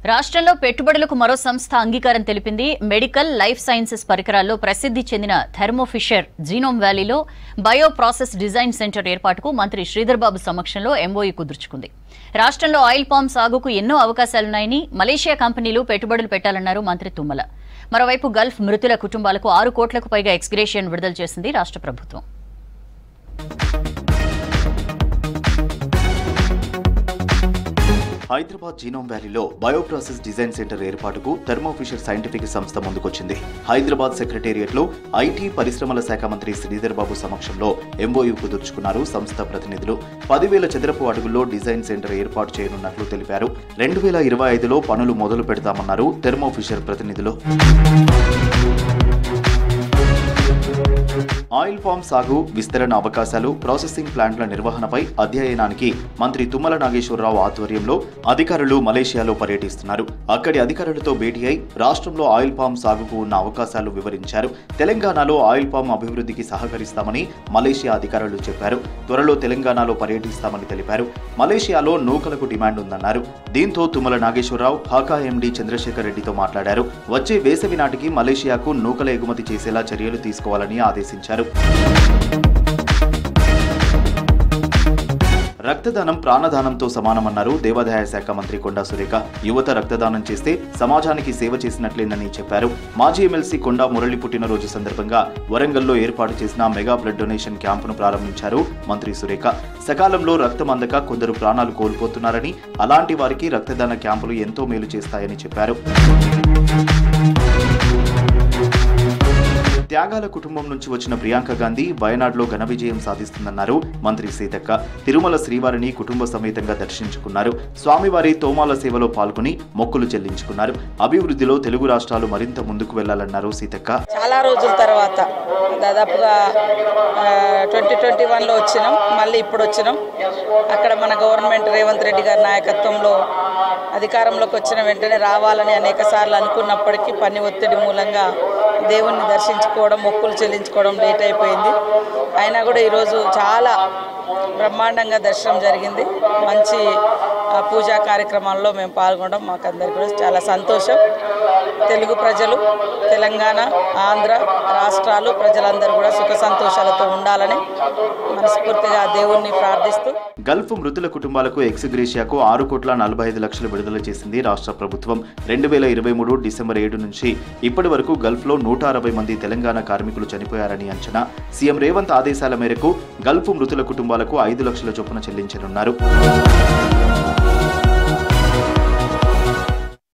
రాష్ట్రంలో పెట్టుబడులకు మరో సంస్థ అంగీకారం తెలిపింది మెడికల్ లైఫ్ సైన్సెస్ పరికరాల్లో ప్రసిద్ధి చెందిన థెర్మోఫిషర్ జీనోమ్ వ్యాలీలో బయో ప్రాసెస్ డిజైన్ సెంటర్ ఏర్పాటుకు మంత్రి శ్రీధర్ బాబు సమక్షంలో ఎంఓయూ కుదుర్చుకుంది రాష్ట్రంలో ఆయిల్ పామ్ సాగుకు ఎన్నో అవకాశాలున్నాయని మలేషియా కంపెనీలు పెట్టుబడులు పెట్టాలన్నారు మంత్రి తుమ్మల మరోవైపు గల్ఫ్ మృతుల కుటుంబాలకు ఆరు కోట్లకు పైగా ఎక్స్గ్రేషియన్ విడుదల చేసింది రాష్ట్ర ప్రభుత్వం హైదరాబాద్ జీనోమ్ వ్యాలీలో బయోప్రాసెస్ డిజైన్ సెంటర్ ఏర్పాటుకు థెర్మోఫిషర్ సైంటిఫిక్ సంస్థ ముందుకొచ్చింది హైదరాబాద్ సెక్రటేరియట్ లో ఐటీ పరిశ్రమల శాఖ మంత్రి శ్రీధర్ బాబు సమక్షంలో ఎంఓయూ కుదుర్చుకున్నారు సంస్థ ప్రతినిధులు పదివేల చదరపు అడుగుల్లో డిజైన్ సెంటర్ ఏర్పాటు చేయనున్నట్లు తెలిపారు రెండు వేల ఇరవై ఐదులో పనులు మొదలు పెడతామన్నారు థెర్మోఫిషర్ ప్రతినిధులు ఆయిల్ ఫామ్ సాగు విస్తరణ అవకాశాలు ప్రాసెసింగ్ ప్లాంట్ల నిర్వహణపై అధ్యయనానికి మంత్రి తుమ్మల నాగేశ్వరరావు ఆధ్వర్యంలో అధికారులు మలేషియాలో పర్యటిస్తున్నారు అక్కడి అధికారులతో భేటీ అయి రాష్ట్రంలో ఆయిల్ పామ్ సాగుకు ఉన్న అవకాశాలు వివరించారు తెలంగాణలో ఆయిల్ పామ్ అభివృద్ధికి సహకరిస్తామని మలేషియా అధికారులు చెప్పారు త్వరలో తెలంగాణలో పర్యటిస్తామని తెలిపారు మలేషియాలో నూకలకు డిమాండ్ ఉందన్నారు దీంతో తుమ్మల నాగేశ్వరరావు హాకా ఎండీ చంద్రశేఖర్ రెడ్డితో మాట్లాడారు వచ్చే వేసవి నాటికి మలేషియాకు నూకల ఎగుమతి చేసేలా చర్యలు తీసుకోవాలని ఆదేశించారు రక్తదానం ప్రాణదానంతో సమానమన్నారు దేవాదాయ శాఖ మంత్రి కొండా సురేఖ యువత రక్తదానం చేస్తే సమాజానికి సేవ చేసినట్లేనని చెప్పారు మాజీ ఎమ్మెల్సీ కొండా మురళి పుట్టినరోజు సందర్భంగా వరంగల్లో ఏర్పాటు చేసిన మెగా బ్లడ్ డొనేషన్ క్యాంపును ప్రారంభించారు మంత్రి సురేఖ సకాలంలో రక్తం అందక కొందరు ప్రాణాలు కోల్పోతున్నారని అలాంటి వారికి రక్తదాన క్యాంపులు ఎంతో మేలు చేస్తాయని చెప్పారు త్యాగాల కుటుంబం నుంచి వచ్చిన ప్రియాంక గాంధీ వయనాడులో ఘన విజయం సాధిస్తుందన్నారు మంత్రి సీతక్క తిరుమల శ్రీవారిని కుటుంబ సమేతంగా దర్శించుకున్నారు స్వామివారి తోమాల సేవలో పాల్గొని మొక్కులు చెల్లించుకున్నారు అభివృద్ధిలో తెలుగు రాష్ట్రాలు మరింత ముందుకు వెళ్లాలన్నారు సీతక్క చాలా రోజుల తర్వాత దాదాపుగా ట్వంటీ ట్వంటీ వన్లో వచ్చినాం మళ్ళీ ఇప్పుడు వచ్చినాం అక్కడ మన గవర్నమెంట్ రేవంత్ రెడ్డి గారి నాయకత్వంలో అధికారంలోకి వచ్చిన వెంటనే రావాలని అనేక సార్లు అనుకున్నప్పటికీ పని ఒత్తిడి మూలంగా దేవుణ్ణి దర్శించుకోవడం మొక్కులు చెల్లించుకోవడం లేట్ అయిపోయింది అయినా కూడా ఈరోజు చాలా బ్రహ్మాండంగా దర్శనం జరిగింది మంచి ఆ, పూజా కార్యక్రమాల్లో మేము పాల్గొనడం మాకు అందరికీ కూడా చాలా సంతోషం తెలుగు ప్రజలు తెలంగాణ ఆంధ్ర రాష్ట్రాలు ప్రజలందరూ కూడా సుఖ సంతోషాలతో ఉండాలని మనస్ఫూర్తిగా ఆ దేవుణ్ణి ప్రార్థిస్తూ గల్ఫ్ మృతుల కుటుంబాలకు ఎక్స్గ్రేషియాకు ఆరు కోట్ల నలభై ఐదు లక్షలు విడుదల చేసింది రాష్ట్ర ప్రభుత్వం రెండు వేల ఇరవై మూడు డిసెంబర్ ఏడు నుంచి ఇప్పటి వరకు గల్ఫ్లో నూట అరవై మంది తెలంగాణ కార్మికులు చనిపోయారని అంచనా సీఎం రేవంత్ ఆదేశాల మేరకు గల్ఫ్ మృతుల కుటుంబాలకు ఐదు లక్షల చొప్పున చెల్లించనున్నారు